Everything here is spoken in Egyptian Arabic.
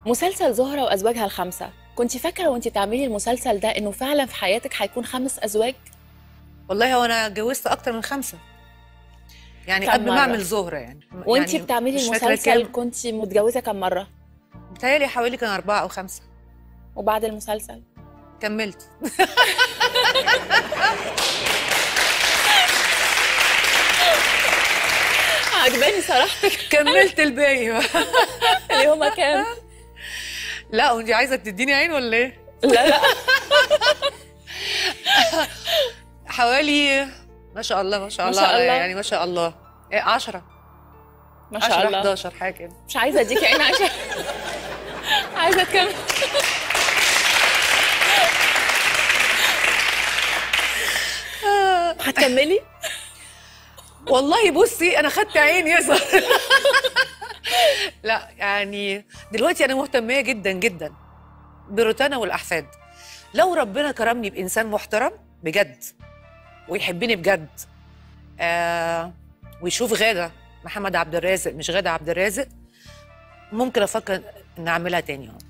مسلسل زهرة وأزواجها الخمسة كنت فاكرة وانت بتعملي المسلسل ده إنه فعلا في حياتك هيكون خمس أزواج؟ والله هو انا اتجوزت اكتر من خمسه يعني كم قبل ما مرة؟ اعمل زهره يعني وانت يعني بتعملي مش فاكرة المسلسل كام. كنت متجوزة كم مرة؟ بتهيألي حوالي كان اربعه او خمسه وبعد المسلسل؟ كملت عجباني صراحتك كملت الباقي بقى. اللي هما كام؟ لا وانت عايزه تديني عين ولا ايه لا لا حوالي ما شاء الله ما شاء ما الله, شاء الله. يعني ما شاء الله إيه 10 ما شاء 10 الله 11 حاجه كده مش عايزة أديكي عين عشان عايزة تكمل هتكملي؟ والله بصي انا خدت عين يظهر لا يعني دلوقتي انا مهتميه جدا جدا بروتانا والاحفاد لو ربنا كرمني بانسان محترم بجد ويحبني بجد آه ويشوف غاده محمد عبد الرازق مش غاده عبد الرازق ممكن افكر ان اعملها تاني